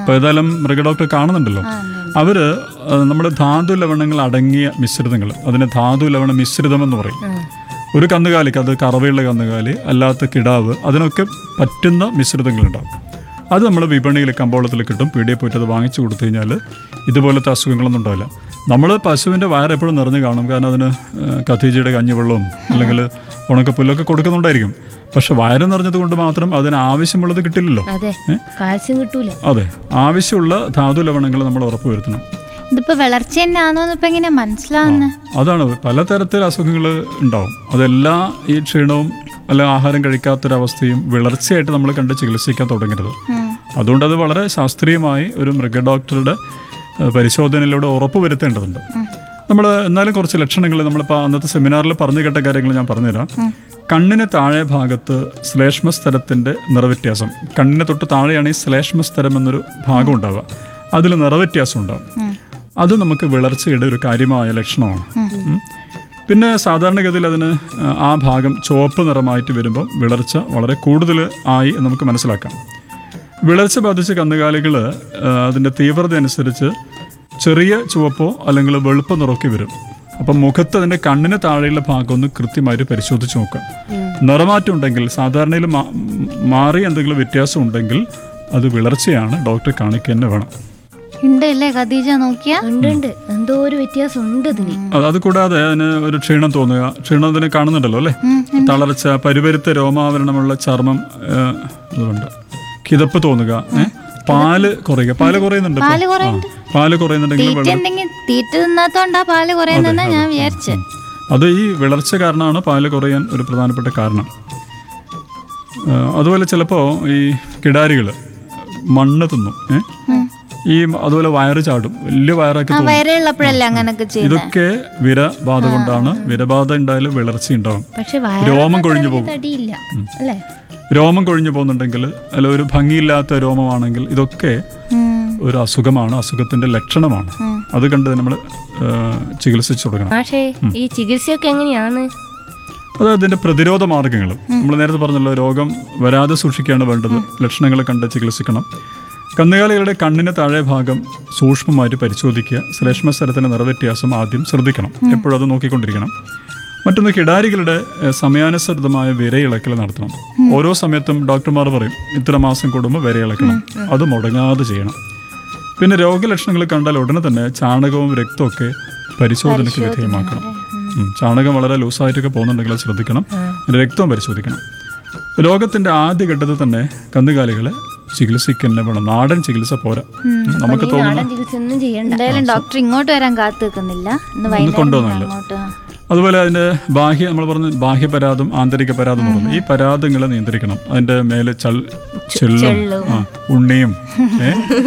അപ്പോൾ ഏതായാലും മൃഗഡോക്ടർ കാണുന്നുണ്ടല്ലോ അവര് നമ്മുടെ ധാതു ലവണങ്ങൾ അടങ്ങിയ മിശ്രിതങ്ങൾ അതിനെ ധാതു ലവണ മിശ്രിതം എന്ന് പറയും ഒരു കന്നുകാലിക്ക് അത് കറവയുള്ള കന്നുകാലി അല്ലാത്ത കിടാവ് അതിനൊക്കെ പറ്റുന്ന മിശ്രിതങ്ങളുണ്ടാവും അത് നമ്മൾ വിപണിയിൽ കമ്പോളത്തിൽ കിട്ടും പീടിയെ പോയിട്ട് അത് വാങ്ങിച്ചു കൊടുത്തു കഴിഞ്ഞാൽ ഇതുപോലത്തെ അസുഖങ്ങളൊന്നും ഉണ്ടാവില്ല നമ്മൾ പശുവിൻ്റെ വയറ് എപ്പോഴും നിറഞ്ഞു കാണും കാരണം അതിന് ഏഹ്, കത്തീജയുടെ കഞ്ഞിവെള്ളവും അല്ലെങ്കിൽ ഉണക്കപ്പുല്ലൊക്കെ കൊടുക്കുന്നുണ്ടായിരിക്കും പക്ഷെ വയറ് നിറഞ്ഞത് കൊണ്ട് മാത്രം അതിന് ആവശ്യമുള്ളത് കിട്ടില്ലല്ലോ അതെ കാൽസ്യം കിട്ടൂല അതെ ആവശ്യമുള്ള ധാതു ലവണങ്ങൾ നമ്മൾ ഉറപ്പുവരുത്തണം ഇതിപ്പോ വളർച്ച തന്നെയാണോന്ന് ഇപ്പൊ എങ്ങനെ മനസ്സിലാവുന്ന അതാണ് പലതരത്തിൽ അസുഖങ്ങൾ ഉണ്ടാവും അതെല്ലാം ഈ ക്ഷീണവും അല്ല ആഹാരം കഴിക്കാത്തൊരവസ്ഥയും വിളർച്ചയായിട്ട് നമ്മൾ കണ്ട് ചികിത്സിക്കാൻ തുടങ്ങരുത് അതുകൊണ്ട് അത് വളരെ ശാസ്ത്രീയമായി ഒരു മൃഗഡോക്ടറുടെ ഏഹ്, പരിശോധനയിലൂടെ ഉറപ്പ് വരുത്തേണ്ടതുണ്ട് നമ്മൾ എന്നാലും കുറച്ച് ലക്ഷണങ്ങൾ നമ്മളിപ്പോൾ അന്നത്തെ സെമിനാറിൽ പറഞ്ഞു കേട്ട കാര്യങ്ങൾ ഞാൻ പറഞ്ഞുതരാം കണ്ണിന് താഴെ ഭാഗത്ത് ശ്ലേഷ്മസ്തരത്തിൻ്റെ നിറവ്യത്യാസം കണ്ണിന് തൊട്ട് താഴെയാണ് ഈ ശ്ലേഷ്മസ്തരം എന്നൊരു ഭാഗം ഉണ്ടാവുക അതിൽ നിറവ്യത്യാസം ഉണ്ടാവും അത് നമുക്ക് വിളർച്ചയുടെ ഒരു കാര്യമായ ലക്ഷണമാണ് ഉം. പിന്നെ സാധാരണഗതിയിൽ അതിന് ആ ഭാഗം ചുവപ്പ് നിറമായിട്ട് വരുമ്പോൾ വിളർച്ച വളരെ കൂടുതൽ ആയി എന്ന് നമുക്ക് മനസ്സിലാക്കാം വിളർച്ച ബാധിച്ച കന്നുകാലികൾ അതിൻ്റെ തീവ്രത അനുസരിച്ച് ചെറിയ ചുവപ്പോ അല്ലെങ്കിൽ വെളുപ്പ് നിറമൊക്കെ വരും അപ്പം മുഖത്ത് അതിൻ്റെ കണ്ണിന് താഴെയുള്ള ഭാഗം ഒന്ന് കൃത്യമായിട്ട് പരിശോധിച്ച് നോക്കുക നിറമാറ്റം ഉണ്ടെങ്കിൽ സാധാരണയിൽ മാ- മാറി എന്തെങ്കിലും വ്യത്യാസം ഉണ്ടെങ്കിൽ അത് വിളർച്ചയാണ് ഡോക്ടറെ കാണിക്കുക തന്നെ വേണം ഉണ്ട് അല്ലേ ഖദീജ നോക്കിയാ ഉണ്ട് ഉണ്ട് എന്തോ ഒരു വ്യത്യാസം ഉണ്ട് ഇതിന് അത് അത് കൂടാതെ അതിന് ഒരു ക്ഷീണം തോന്നുക ക്ഷീണം അതിന് കാണുന്നുണ്ടല്ലോ അല്ലേ തളർച്ച പരിപരുത്ത രോമാവരണമുള്ള ചർമ്മം ഏഹ്, ഇതുണ്ട് കിതപ്പ് തോന്നുക ഏഹ്? പാല് കുറയുക പാല് കുറയുന്നുണ്ട് ഇപ്പൊ. പാല് ആ, കുറയുന്നുണ്ട്. പാല് കുറയുന്നുണ്ടെങ്കിൽ തീറ്റ വെള്ളം എന്തെങ്കിലും തീറ്റ തിന്നാത്തോണ്ടാ പാല് കുറയുന്നെന്നാ ഞാൻ വിചാരിച്ചത് അത് ഈ വിളർച്ച കാരണമാണ് പാല് കുറയാൻ ഒരു പ്രധാനപ്പെട്ട കാരണം ആ, അതുപോലെ ചിലപ്പോൾ ഈ കിടാരികൾ മണ്ണ് തിന്നും ഏ? ഈ അതുപോലെ വയറ് ചാടും വലിയ വയറൊക്കെ ആ തോന്നും വയറേ ഉള്ളപ്പോഴല്ലേ അങ്ങനൊക്കെ ചെയ്യുന്നത് ഇതൊക്കെ വിരബാധ കൊണ്ടാണ് വിരബാധ ഉണ്ടായാലും വിളർച്ച ഉണ്ടാവും പക്ഷെ രോമം കൊഴിഞ്ഞു പോകും തടിയില്ല അല്ലേ രോമം കൊഴിഞ്ഞു പോകുന്നുണ്ടെങ്കിൽ അല്ല ഒരു ഭംഗിയില്ലാത്ത രോമമാണെങ്കിൽ ഇതൊക്കെ ഒരു അസുഖമാണ് അസുഖത്തിന്റെ ലക്ഷണമാണ് അത് കണ്ട് നമ്മൾ ചികിത്സിച്ചു തുടങ്ങണം പക്ഷേ ഈ ചികിത്സയൊക്കെ എങ്ങനെയാണ് അത് അതിന്റെ പ്രതിരോധ മാർഗങ്ങൾ നമ്മൾ നേരത്തെ പറഞ്ഞല്ലോ രോഗം വരാതെ സൂക്ഷിക്കുകയാണ് വേണ്ടത് ലക്ഷണങ്ങൾ കണ്ട് ചികിത്സിക്കണം കന്നുകാലികളുടെ കണ്ണിന് താഴെ ഭാഗം സൂക്ഷ്മമായിട്ട് പരിശോധിക്കുക ശ്ലേഷ്മസ്തരത്തിന്റെ നിറവ്യത്യാസം ആദ്യം ശ്രദ്ധിക്കണം എപ്പോഴും അത് നോക്കിക്കൊണ്ടിരിക്കണം മറ്റൊന്ന് കിടാരികളുടെ ഏഹ്, സമയാനുസൃതമായ വിരയിളക്കൽ നടത്തണം ഓരോ സമയത്തും ഡോക്ടർമാർ പറയും ഇത്ര മാസം കൂടുമ്പോൾ വിരയിളക്കണം അത് മുടങ്ങാതെ ചെയ്യണം പിന്നെ രോഗലക്ഷണങ്ങൾ കണ്ടാൽ ഉടനെ തന്നെ ചാണകവും രക്തമൊക്കെ പരിശോധനയ്ക്ക് വിധേയമാക്കണം ഉം, ചാണകം വളരെ ലൂസായിട്ടൊക്കെ പോകുന്നുണ്ടെങ്കിൽ അത് ശ്രദ്ധിക്കണം രക്തവും പരിശോധിക്കണം രോഗത്തിന്റെ ആദ്യഘട്ടത്തിൽ തന്നെ കന്നുകാലികളെ ചികിത്സിക്കുന്ന വേണം നാടൻ ചികിത്സ പോരാ ഉം, നമുക്ക് തോന്നുന്ന നാടൻ ചികിത്സ ഒന്നും ചെയ്യണ്ട എന്തായാലും ഡോക്ടർ ഇങ്ങോട്ട് വരാൻ കാത്തു നിൽക്കുന്നില്ല ഇന്ന് വൈകുന്നേരം കൊണ്ടുവന്നല്ലോ. അങ്ങോട്ട് ആ. അതുപോലെ അതിന്റെ ബാഹ്യ നമ്മൾ പറഞ്ഞ ബാഹ്യപരാധം ആന്തരിക പരാധം എന്ന് പറഞ്ഞു ഈ പരാതങ്ങളെ നിയന്ത്രിക്കണം അതിന്റെ മേലെ ചൾ ചെള്ളും ആ, ഉണ്ണിയും ഏ?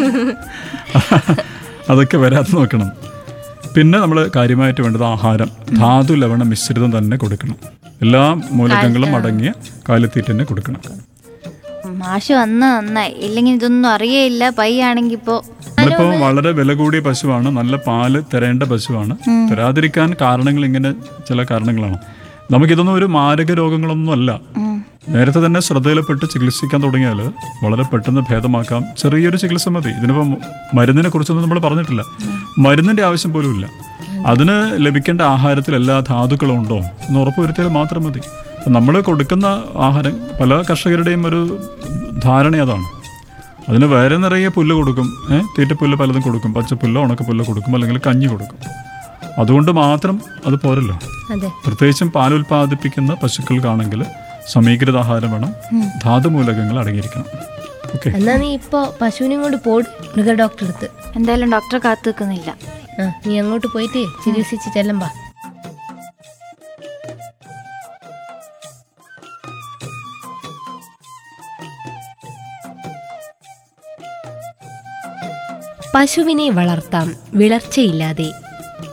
അതൊക്കെ വരാതെ നോക്കണം പിന്നെ നമ്മൾ കാര്യമായിട്ട് വേണ്ടത് ആഹാരം ധാതു ലവണ മിശ്രിതം തന്നെ കൊടുക്കണം എല്ലാ മൂലകങ്ങളും അടങ്ങിയ കാലിത്തീറ്റ തന്നെ കൊടുക്കണം മാഷ് വന്ന് നന്നായി ഇല്ലെങ്കിൽ ഇതൊന്നും അറിയേയില്ല പയ്യാണെങ്കി ഇപ്പോ നമ്മളിപ്പോ വളരെ വില കൂടിയ പശുവാണ് നല്ല പാല് തരേണ്ട പശുവാണ് തരാതിരിക്കാൻ കാരണങ്ങൾ ഇങ്ങനെ ചില കാരണങ്ങളാണ് നമുക്കിതൊന്നും ഒരു മാരക രോഗങ്ങളൊന്നും അല്ല നേരത്തെ തന്നെ ശ്രദ്ധയിൽപ്പെട്ട് ചികിത്സിക്കാൻ തുടങ്ങിയാൽ വളരെ പെട്ടെന്ന് ഭേദമാക്കാം ചെറിയൊരു ചികിത്സ മതി ഇതിനിപ്പം മരുന്നിനെ കുറിച്ചൊന്നും നമ്മൾ പറഞ്ഞിട്ടില്ല മരുന്നിന്റെ ആവശ്യം പോലും ഇല്ല അതിന് ലഭിക്കേണ്ട ആഹാരത്തിൽ എല്ലാ ധാതുക്കളും ഉണ്ടോ എന്ന് ഉറപ്പുവരുത്തിയാൽ മാത്രം മതി നമ്മൾ കൊടുക്കുന്ന ആഹാരം പല കർഷകരുടെയും ഒരു ധാരണ അതാണ് അതിന് വേറെ നിറയെ പുല്ല് കൊടുക്കും ഏഹ് തീറ്റപ്പുല്ല് പലതും കൊടുക്കും പച്ചപ്പുല്ലോ ഉണക്കപ്പുല്ലോ കൊടുക്കും അല്ലെങ്കിൽ കഞ്ഞി കൊടുക്കും അതുകൊണ്ട് മാത്രം അത് പോരല്ലോ അതെ പ്രത്യേകിച്ചും പാൽ ഉൽപ്പാദിപ്പിക്കുന്ന പശുക്കൾക്കാണെങ്കിൽ സമീകൃത ആഹാരം വേണം ധാതുമൂലകങ്ങൾ അടങ്ങിയിരിക്കണം ഓക്കെ എന്നാ നീ ഇപ്പൊ പശുവിനെയും കൊണ്ട് പോട് മൃഗ ഡോക്ടർ അടുത്ത് എന്തായാലും ഡോക്ടറെ കാത്തു നിൽക്കുന്നില്ല ആ നീ അങ്ങോട്ട് പോയിട്ട് ചികിത്സിച്ച് ചെല്ലുമ്പാ പശുവിനെ വളർത്താം വിളർച്ചയില്ലാതെ